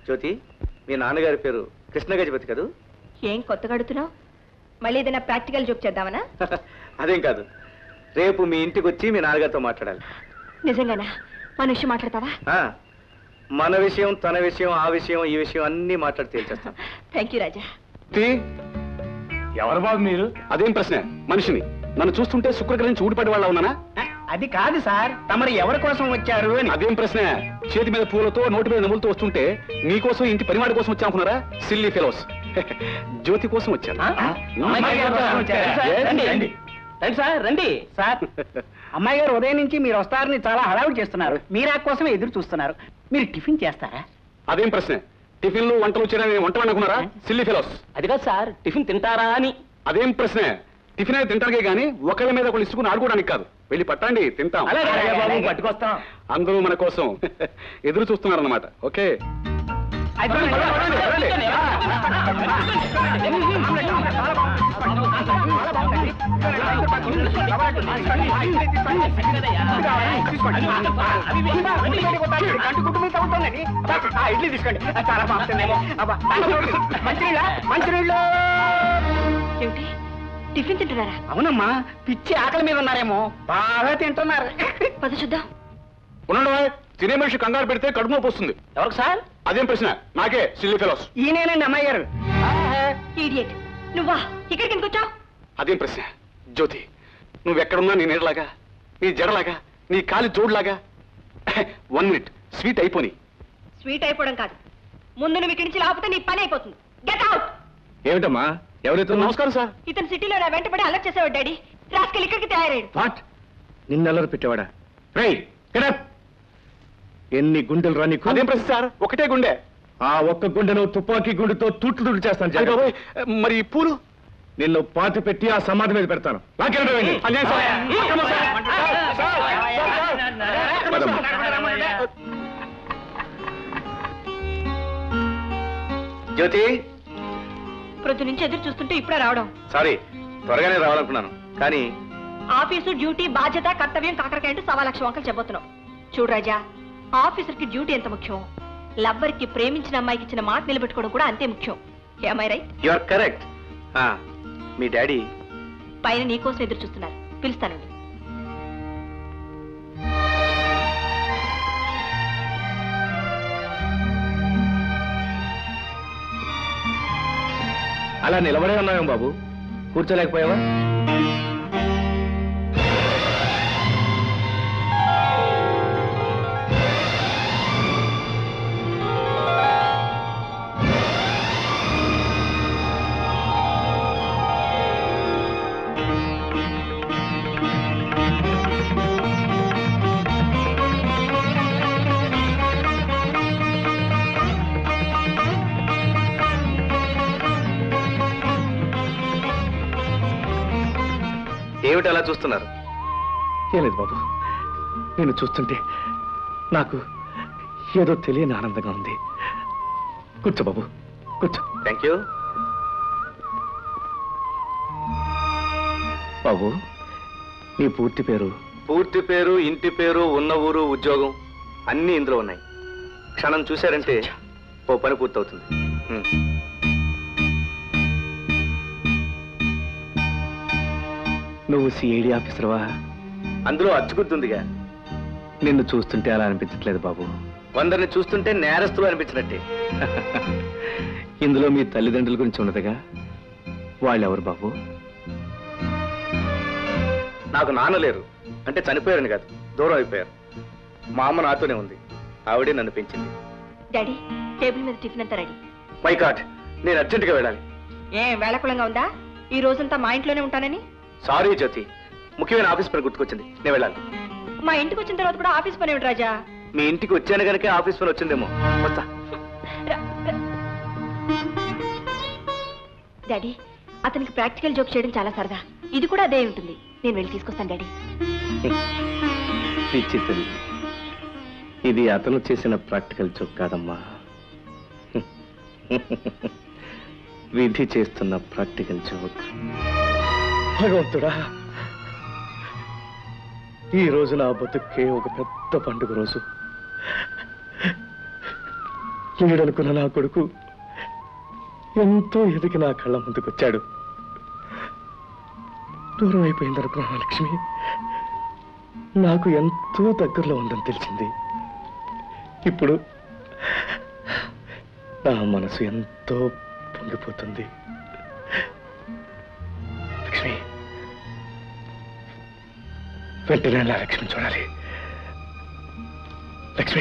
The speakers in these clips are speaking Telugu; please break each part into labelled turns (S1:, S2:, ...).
S1: జ్యోతి మీ నాన్నగారి పేరు కృష్ణ గజపతి కదూ
S2: ఏం కొత్తగా అడుగుతున్నావు మళ్ళీ ఏదైనా ప్రాక్టికల్ జోక్ చేద్దామనా
S1: అదేం కాదు రేపు మీ ఇంటికి వచ్చి మీ నాన్నగారితో మాట్లాడాలి
S2: నిజంగానా మన విషయం మాట్లాడతావా
S1: ఆ, మన విషయం తన విషయం ఆ విషయం ఈ విషయం అన్నీ మాట్లాడి తేల్చేస్తాం
S2: థ్యాంక్ యూ రాజా
S3: ఎవరు బాబు మీరు అదేం ప్రశ్న మనిషిని నన్ను చూస్తుంటే శుక్రగ్రహించి ఊడిపడి వాళ్ళ ఉన్నానా
S4: అది కాదు సార్ తమరు ఎవరి కోసం వచ్చారు అని
S3: అదేం ప్రశ్న చేతి మీద పూలతో నోటి మీద నవ్వులతో వస్తుంటే మీకోసం ఇంటి పనివాడి కోసం వచ్చానుకున్నారా సిల్లీ ఫెలోస్ జ్యోతి కోసం వచ్చాను
S4: అమ్మాయి గారి కోసం వచ్చారా?
S3: Yes.
S4: రండి, రండి. రండి సార్ రండి సార్ అమ్మాయి గారు ఉదయం నుంచి మీరు వస్తారని చాలా హడావుడి చేస్తున్నారు మీరా కోసమే ఎదురు చూస్తున్నారు మీరు టిఫిన్ చేస్తారా
S3: అదేం ప్రశ్న టిఫిన్లు వంటలు చేయడానికి వంట అనుకున్నారా సిల్లీ ఫెలోస్
S4: అది కాదు సార్ టిఫిన్ తింటారా అని
S3: అదేం ప్రశ్న టిఫిన్ అయితే తింటానికే గానీ ఒకళ్ళ మీద ఒకళ్ళు ఇసుకుని ఆడుకోవడానికి కాదు వెళ్ళి పట్టండి తింటాం
S4: అలాగే, అలాగే బాబు, పట్టుకొస్తాం.
S3: అందరూ మన కోసం ఎదురు చూస్తున్నారన్నమాట ఓకే
S4: ఇడ్లీ తీసుకోండి చాలా బాగుంటుందేమో అబ్బా మంచినీళ్ళ మంచినీళ్ళు
S2: ఏమిటి టిఫిన్ తింటున్నారా
S4: అవునమ్మా పిచ్చి ఆకలి మీద ఉన్నారేమో బాగా తింటున్నారు
S2: పద చూద్దాం
S3: ఉండండి బాయ్. తినే మనిషి కంగారు పెడితే కడుపు నొప్పి వస్తుంది
S4: ఎవరికి సార్
S3: అదేం ప్రశ్న నాకే సిల్లీ ఫెలోస్
S4: ఈయనేనండి అమ్మాయి గారు
S2: ఈడియట్ నువ్వా ఇక్కడికి ఎందుకు వచ్చావు
S3: అదేం ప్రశ్న జ్యోతి నువ్వెక్కడున్నా నీ నీడలాగా నీ జడలాగా నీ కాలి జోడులాగా వన్ మినిట్ స్వీట్ అయిపోని
S2: స్వీట్ అయిపోవడం కాదు ముందు నువ్వు ఇక్కడి నుంచి లేకపోతే నీ పని అయిపోతుంది గెట్ అవుట్
S3: ఏమిటమ్మా ఎవరైతే నమస్కారం సార్
S2: ఇతను సిటీలో నా వెంటబడి అలర్ట్ చేసేవాడు డాడీ రాసుకెళ్ళి ఇక్కడికి తయారయ్యాడు
S5: వాట్ నిన్నెల్లరు పెట్టేవాడా రై గెటప్ ఎన్ని గుండెలు రా నీకు
S3: అదేం ప్రశ్న సార్ ఒకటే గుండె
S5: ఆ ఒక్క గుండెను తుపాకీ గుండెతో తుట్లు తుట్లు చేస్తాను
S3: అయ్
S5: జాగ్రత్త.
S3: బాబోయ్, మరి ఈ పూలు
S5: నిన్ను పాతి పెట్టి ఆ సమాధి మీద పెడతాను నాకెళ్ళడం వెళ్ళి.
S3: అన్యాయం సార్. అక్రమం సార్.
S5: పదమ్మా.
S1: జ్యోతి
S2: ప్రొద్దు నుంచి ఎదురు చూస్తుంటే ఇప్పుడే రావడం
S1: సారీ త్వరగానే రావాలనుకున్నాను కానీ
S2: ఆఫీసు డ్యూటీ బాధ్యత కర్తవ్యం కాకరకాయ అంటూ సవా లక్ష వంకలు చెప్పబోతున్నావు చూడు రాజా ఆఫీసర్ కి డ్యూటీ ఎంత ముఖ్యం లవ్వర్ కి ప్రేమించిన అమ్మాయికి ఇచ్చిన మాట నిలబెట్టుకోవడం కూడా అంతే ముఖ్యం ఏమై రైట్
S1: యు ఆర్ కరెక్ట్ మీ డాడీ
S2: పైన నీకోసం ఎదురు చూస్తున్నారు పిలుస్తానండి
S5: అలా నిలబడే ఉన్నావేం బాబు కూర్చోలేకపోయావా
S1: ఏమిటి అలా చూస్తున్నారు
S5: ఏం లేదు బాబు నేను చూస్తుంటే నాకు ఏదో తెలియని ఆనందంగా ఉంది కూర్చో బాబు కూర్చో
S1: థ్యాంక్ యూ
S5: బాబు నీ పూర్తి పేరు
S1: పూర్తి పేరు ఇంటి పేరు ఉన్న ఊరు ఉద్యోగం అన్నీ ఇందులో ఉన్నాయి క్షణం చూశారంటే ఓ పని పూర్తవుతుంది హ్మ్.
S5: నువ్వు సిఐడి ఆఫీసర్వా
S1: అందులో అచ్చుగుద్దుందిగా
S5: నిన్ను చూస్తుంటే అలా అనిపించట్లేదు బాబు
S1: కొందరిని చూస్తుంటే నేరస్తులు అనిపించినట్టే
S5: ఇందులో మీ తల్లిదండ్రుల గురించి ఉన్నదిగా వాళ్ళెవరు బాబు
S1: నాకు నాన్న లేరు అంటే చనిపోయారని కాదు దూరం అయిపోయారు మా అమ్మ నాతోనే ఉంది ఆవిడే నన్ను పెంచింది
S2: డాడీ టేబుల్ మీద టిఫిన్ అంతా రెడీ
S1: మై గాడ్ నేను అర్జెంటుగా వెళ్ళాలి
S2: ఏ వేళకులంగా ఉందా ఈ రోజంతా మా ఇంట్లోనే ఉంటానని
S1: సారీ జ్యోతి ముఖ్యమైన ఆఫీస్ పని గుర్తుకొచ్చింది నేను వెళ్ళాలి
S2: మా ఇంటికి వచ్చిన తర్వాత కూడా ఆఫీస్ పని ఏమిటి రాజా
S1: మీ ఇంటికి వచ్చాను కనుక ఆఫీస్ పని వచ్చిందేమో వస్తా
S2: రా- రా- డాడీ అతనికి ప్రాక్టికల్ జోక్ చేయడం చాలా సరదా ఇది కూడా అదే ఉంటుంది నేను వెళ్ళి తీసుకొస్తాను డాడీ
S5: పిచ్చి తల్లి ఇది అతను చేసిన ప్రాక్టికల్ జోక్ కాదమ్మా విధి చేస్తున్న ప్రాక్టికల్ జోక్ భగవంతుడా ఈ రోజు నా బతుక్కే ఒక పెద్ద పండుగ రోజు లేడనుకున్న నా కొడుకు ఎంతో ఎదిగి నా కళ్ళ ముందుకొచ్చాడు దూరం అయిపోయిందనుకున్నా లక్ష్మి నాకు ఎంతో దగ్గరలో ఉందని తెలిసింది ఇప్పుడు నా మనసు ఎంతో పొంగిపోతుంది లక్ష్మి వెంటనే నా లక్ష్మి చూడాలి లక్ష్మి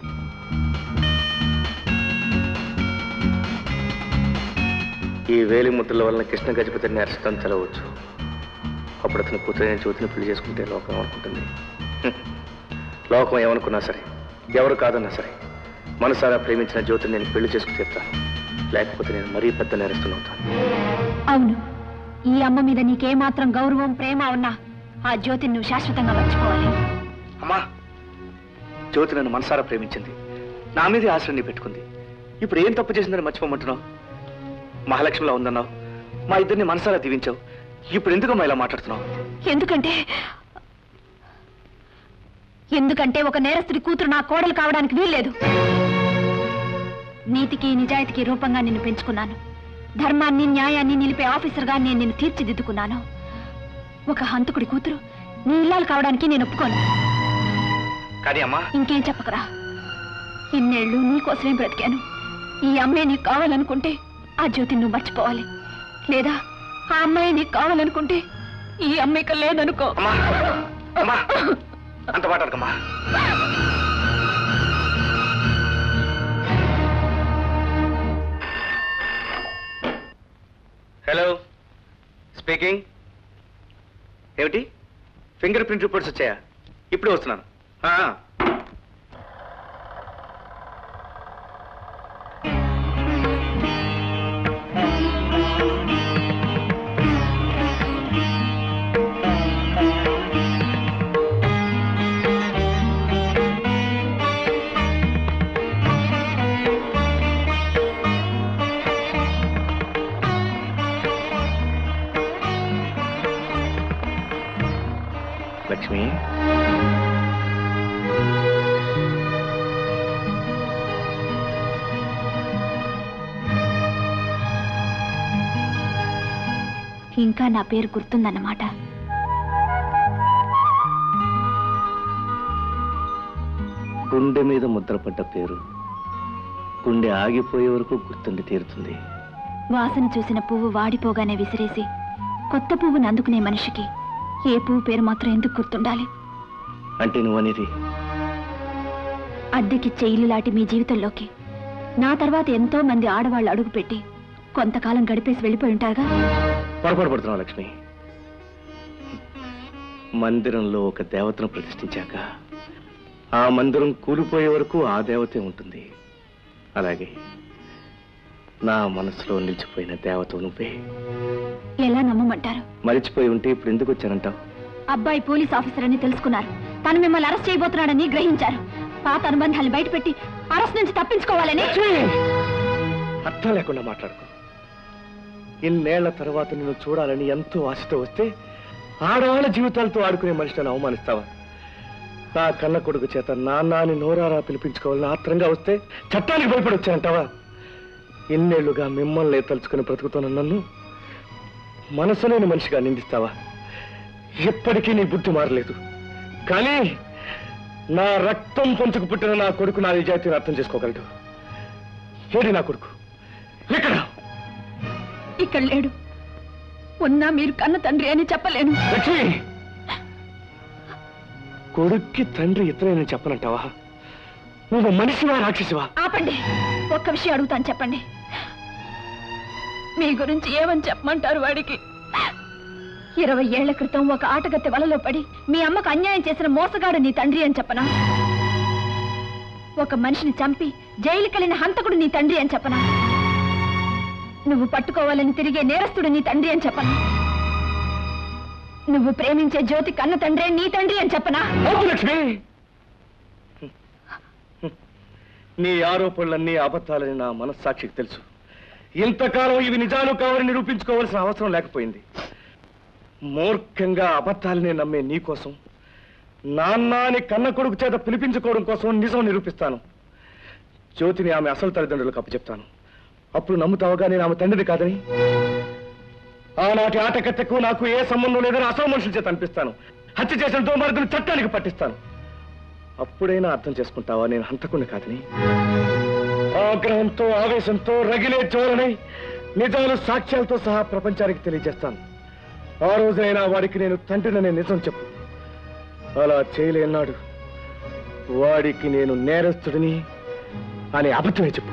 S1: ఈ వేలి ముద్రల వలన కృష్ణ గజపతిని అరచడం తెలవచ్చు అప్పుడు అతను కూతురైన జ్యోతిని పెళ్లి చేసుకుంటే లోకం ఏమనుకుంటుంది హ్మ్. లోకం ఏమనుకున్నా సరే ఎవరు కాదన్నా సరే మనసారా ప్రేమించిన జ్యోతిని నేను పెళ్లి చేసుకుని తీరుతాను లేకపోతే నేను మరీ పెద్ద నేరస్తున్నవుతాను
S2: అవును ఈ అమ్మ మీద నీకేమాత్రం గౌరవం ప్రేమ ఉన్నా ఆ జ్యోతిని నువ్వు శాశ్వతంగా మర్చిపోవాలి
S1: అమ్మా జ్యోతి నన్ను మనసారా ప్రేమించింది నా మీదే ఆశ్రయాన్ని పెట్టుకుంది ఇప్పుడు ఏం తప్పు చేసిందని మర్చిపోమంటున్నావు మహాలక్ష్మిలా ఉందన్నావు మా ఇద్దరిని మనసారా దీవించావు ఇప్పుడు ఎందుకమ్మా ఇలా మాట్లాడుతున్నావు
S2: ఎందుకంటే ఎందుకంటే ఒక నేరస్తుడి కూతురు నా కోడలు కావడానికి వీల్లేదు నీతికి నిజాయితీకి రూపంగా నిన్ను పెంచుకున్నాను ధర్మాన్ని న్యాయాన్ని నిలిపే ఆఫీసర్గా నేను నిన్ను తీర్చిదిద్దుకున్నాను ఒక హంతకుడి కూతురు నీ ఇల్లాలు కావడానికి నేను ఒప్పుకోను
S1: కానీ అమ్మా
S2: ఇంకేం చెప్పకరా ఇన్నేళ్లు నీకోసమే బ్రతికాను ఈ అమ్మాయి నీకు కావాలనుకుంటే ఆ జ్యోతిని నువ్వు మర్చిపోవాలి లేదా ఆ అమ్మాయి నీకు కావాలనుకుంటే ఈ అమ్మాయికి లేదనుకో
S1: అమ్మా అమ్మా అంత మాట్లాడకమ్మా హలో స్పీకింగ్ ఏమిటి ఫింగర్ ప్రింట్ రిపోర్ట్స్ వచ్చాయా ఇప్పుడే వస్తున్నాను ఆ, లక్ష్మి
S2: ఇంకా నా పేరు గుర్తుందన్నమాట
S1: గుండె మీద ముద్రపడ్డ పేరు గుండె ఆగిపోయే వరకు గుర్తుండి తీరుతుంది
S2: వాసన చూసిన పువ్వు వాడిపోగానే విసిరేసి కొత్త పువ్వును అందుకునే మనిషికి ఏ పువ్వు పేరు మాత్రం ఎందుకు గుర్తుండాలి
S1: అంటే నువ్వనేది
S2: అద్దెకిచ్చే ఇల్లు లాంటి మీ జీవితంలోకి నా తర్వాత ఎంతో మంది ఆడవాళ్ళు అడుగుపెట్టి కొంతకాలం గడిపేసి వెళ్ళిపోయి ఉంటారుగా
S1: పొరపాటు పడుతున్నావు లక్ష్మి మందిరంలో ఒక దేవతను ప్రతిష్ఠించాక ఆ మందిరం కూలిపోయే వరకు ఆ దేవతే ఉంటుంది అలాగే నా మనసులో నిలిచిపోయిన దేవత నువ్వే
S2: ఎలా నమ్మమంటారు
S1: మరిచిపోయి ఉంటే ఇప్పుడు ఎందుకు వచ్చానంటావు
S2: అబ్బాయి పోలీస్ ఆఫీసర్ అని తెలుసుకున్నారు తను మిమ్మల్ని అరెస్ట్ చేయబోతున్నాడని గ్రహించారు పాత అనుబంధాలు బయటపెట్టి అరెస్ట్ నుంచి తప్పించుకోవాలని
S5: అర్థం లేకుండా మాట్లాడుకో ఇన్నేళ్ల తర్వాత నిన్ను చూడాలని ఎంతో ఆశతో వస్తే ఆడవాళ్ళ జీవితాలతో ఆడుకునే మనిషిని అవమానిస్తావా నా కన్న కొడుకు చేత నాన్న అని నోరారా పిలిపించుకోవాలని ఆత్రంగా వస్తే చట్టానికి భయపడి వచ్చానంటావా ఇన్నేళ్లుగా మిమ్మల్ని తలుచుకుని బ్రతుకుతున్న నన్ను మనసు లేని మనిషిగా నిందిస్తావా ఎప్పటికీ నీ బుద్ధి మారలేదు కానీ నా రక్తం పొంచుకు పుట్టిన నా కొడుకు నా నిజాయితీని అర్థం చేసుకోగలడు ఏడి నా కొడుకు ఎక్కడ
S2: ఇక్కడ లేడు ఉన్నా మీరు కన్న తండ్రి అని చెప్పలేను
S5: లక్ష్మి కొడుక్కి తండ్రి ఇతరేనని చెప్పనంటావా నువ్వు మనిషివా రాక్షసివా
S2: ఆపండి ఒక్క విషయం అడుగుతాను చెప్పండి మీ గురించి ఏమని చెప్పమంటారు వాడికి ఇరవై ఏళ్ల క్రితం ఒక ఆటగత్తె వలలో పడి మీ అమ్మకు అన్యాయం చేసిన మోసగాడు నీ తండ్రి అని చెప్పనా ఒక మనిషిని చంపి జైలుకెళ్ళిన హంతకుడు నీ తండ్రి అని చెప్పనా నువ్వు పట్టుకోవాలని తిరిగే నేరస్తుడు నీ తండ్రి అని చెప్పనా నువ్వు ప్రేమించే జ్యోతి కన్న తండ్రే నీ తండ్రి అని చెప్పనా
S5: అవును లక్ష్మి నీ ఆరోపణలన్నీ అబద్ధాలని నా మనస్సాక్షికి తెలుసు ఇంతకాలం ఇవి నిజాలు కావాలని నిరూపించుకోవాల్సిన అవసరం లేకపోయింది మూర్ఖంగా అబద్ధాలని నమ్మే నీ కోసం నాన్న అని కన్న కొడుకు చేత పిలిపించుకోవడం కోసం నిజం నిరూపిస్తాను జ్యోతిని ఆమె అసలు తల్లిదండ్రులకు అప్పచెప్తాను అప్పుడు నమ్ముతావుగా నేను ఆమె తండ్రిని కాదని ఆనాటి ఆటకత్తెకు నాకు ఏ సంబంధం లేదని అసలు మనుషుల చేత అనిపిస్తాను హత్య చేసిన దోమరుదులు చట్టానికి పట్టిస్తాను అప్పుడైనా అర్థం చేసుకుంటావా నేను హంతకుండా కాదని ఆగ్రహంతో ఆవేశంతో రగిలే జోలనై నిజాలు సాక్ష్యాలతో సహా ప్రపంచానికి తెలియజేస్తాను ఆ రోజైనా వాడికి నేను తండ్రిననే నిజం చెప్పు అలా చేయలేనాడు వాడికి నేను నేరస్తుడిని అని అబద్ధమే చెప్పు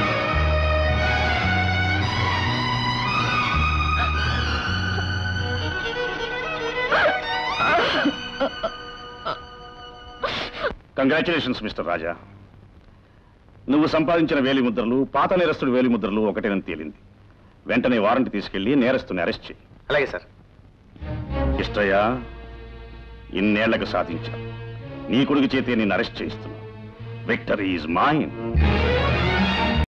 S6: కంగ్రాచులేషన్స్ మిస్టర్ రాజా నువ్వు సంపాదించిన వేలి ముద్రలు పాత నేరస్తుడి వేలి ముద్రలు ఒకటేనని తేలింది వెంటనే వారంట్ తీసుకెళ్లి నేరస్తుని అరెస్ట్ చేయి
S1: అలాగే సార్
S6: ఇష్టయ్య ఇన్నేళ్లకు సాధించా నీ కొడుకు చేతే నిన్ను అరెస్ట్ చేయిస్తున్నా విక్టరీ ఈజ్ మైన్